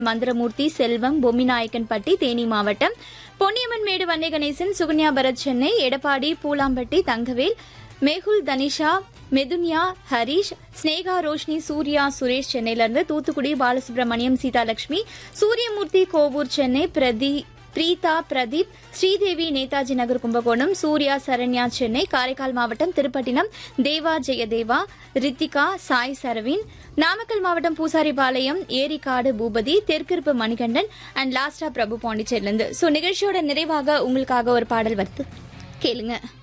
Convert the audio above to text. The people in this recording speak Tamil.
மந்திரமூர்த்தி செல்வம் பொம்மிநாயக்கன்பட்டி தேனி மாவட்டம் பொன்னியம்மன் மேடு வன்னே கணேசன் சுகன்யா பரத் சென்னை எடப்பாடி பூலாம்பட்டி தங்கவேல் மேகுல் தனிஷா மெதுன்யா ஹரிஷ் ஸ்னேகா ரோஷினி சூர்யா சுரேஷ் சென்னையில இருந்து தூத்துக்குடி பாலசுப்ரமணியம் சீதாலட்சுமி சூரியமூர்த்தி கோவூர் சென்னை பிரதி பிரீதா பிரதீப் ஸ்ரீதேவி நேதாஜி நகர் கும்பகோணம் சூர்யா சரண்யா சென்னை காரைக்கால் மாவட்டம் திருப்பட்டினம் தேவா ஜெயதேவா ரித்திகா சாய் சரவின் நாமக்கல் மாவட்டம் பூசாரிபாளையம் ஏரிக்காடு பூபதி தெற்கிருப்பு மணிகண்டன் அண்ட் லாஸ்டா பிரபு பாண்டிச்சேரிலிருந்து ஸோ நிகழ்ச்சியோட நிறைவாக உங்களுக்காக ஒரு பாடல் வருது கேளுங்க